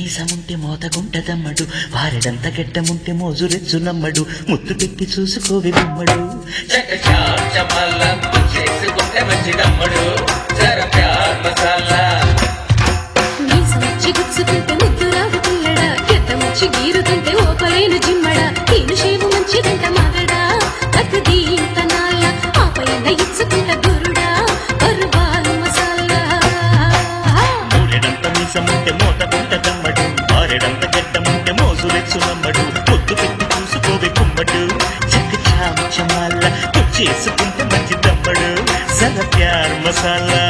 మీసముంటే మోతగుంటదమ్మడు వారెడంత గెడ్డముంటే మోజురెచ్చు నమ్మడు ముద్దు పెట్టి చూసుకోవి బొమ్మడు చకచా చమల్ల చేసుకుంటే మంచిదమ్మడు జర ప్యార్ మసాలా మీసమొచ్చి గుచ్చుకుంటే ముద్దు రాదు పిల్లడా గెద్దమొచ్చి గీరుతుంటే ఓపలేను జిమ్మడా తీను షేపు మంచిదంట మగడా అక్కది ఇంత నాళ్ళ ఆ పైన ఇచ్చుకుంట గురుడా కరువాలు మసాలా మూరెడంత మీసముంటే మోతగుంటదమ్మడు వారెడంత గెడ్డముంటే మోజురెచ్చు నమ్మడు ముద్దు పెట్టి చూసుకోవి కుమ్మడు చక్కచా చమాల చేసుకుంటే మంచిదమ్మడు సర ప్యార్ మసాలా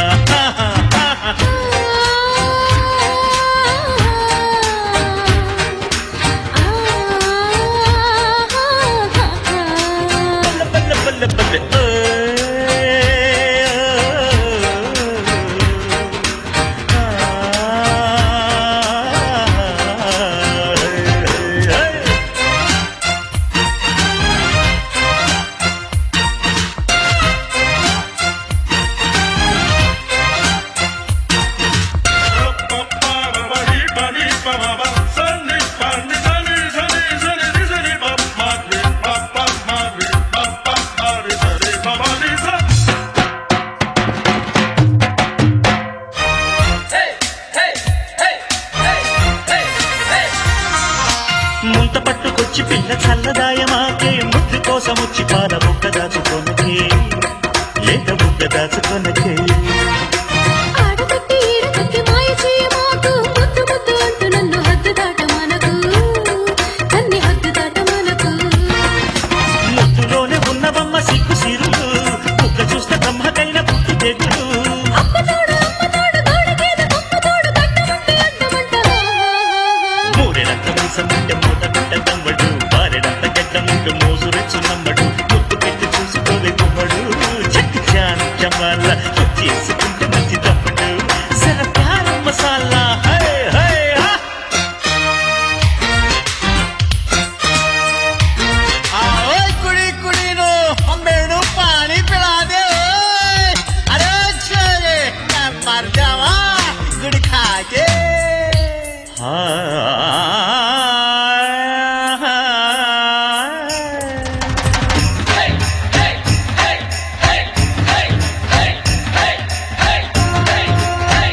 బల్ల బల్ల బల్ల బల్ల హే హే హే హే హే హే ముంత పట్టుకొచ్చి పిల్ల చల్లదాయమాకే ముద్దు కోసం వచ్చి పాల బుక్క దాచుకొనకే లేక బుక్క దాచుకొనకే ఆడబట్టి ఈడబట్టి మాయ చేయమాకు ముద్దు ముద్దు అంటూ నన్ను హద్దు దాట మనకు కన్ని హద్దు దాట మనకు ముద్దులోనే ఉన్నవమ్మ సిగ్గు సిరులు బుక్క చూస్తే బ్రహ్మకైన పుట్టి తెగులు అమ్మతోడు అమ్మతోడు గోడకేద కొమ్మతోడు కట్టమంటే అందమంట మూరెడంత మీసముంటే మూత గుట్ట తమ్మడు వారెడంత గడ్డ ముందు మోజు రెచ్చు నమ్మడు ముద్దు పెట్టి చూసుకోవే కుమ్మడు చక్కి చాన్ చమాల చేసుకుంటే మంచి తమ్మడు సర ప్యార మసాలా హై హై హా आओ कुड़ी कुड़ी नो मेनू पानी पिला दे ओए अरे छोरे मैं मर जावा गुड़ खा के హాయ్ హే హే హే హే హే హే హే హే హే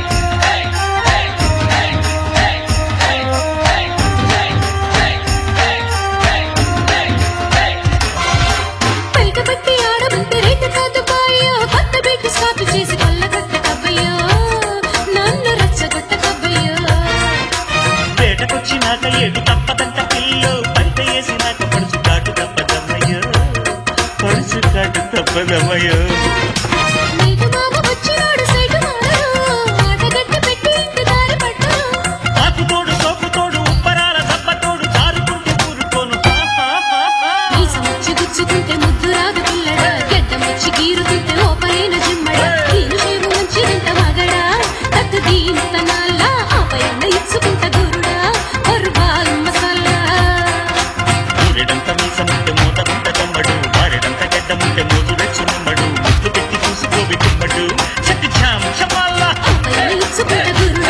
బయట పెట్టి ఆడమంటే రేటు కాదు బాయ్యో కొత్త బిడ్డ స్టాప్ చేసి కొల్లగొట్ట కబ్బయ్యో నన్ను రెచ్చగొట్ట కబ్బయ్యో వేటకొచ్చినాక ఏడు తప్పదంట పిల్లు బయట వేసినాక పడుచు కాటు తప్పదమ్మయ్యో పడుచు కాటు తప్పదమ్మయ్యో నీకు మామ వచ్చినాడు సైటు మారడు ఆటగట్ట పెట్టి ఇంటి దారి పట్టు ఆకు తోడు సోపు తోడు ఉప్పరాల దెబ్బ తోడు జారుకుంటే ఊరుకోను హా, హా, హా, హా. మీసమొచ్చి గుచ్చుకుంటే ముద్దు రాదు పిల్లడా గడ్డమొచ్చి గీరుతుంటే ఓపలేన జిమ్మడా ఈను షేపు మంచిదంట మగడా తత్తు దీంత నాళ్ళ ఆ పైన ఇచ్చుకుంట గురుడా కొర్బాల్ మసాలా ఊరెడంత మీసముంటే మూతకుంట తమ్మడు వారెడంత గడ్డముంటే మోజు రెచ్చు నమ్మడు ముద్దు పెట్టి చూసుకోవి కుమ్మడు చట్టి చాం చమాల్లా ఆ పైన ఇచ్చుకుంట గురుడా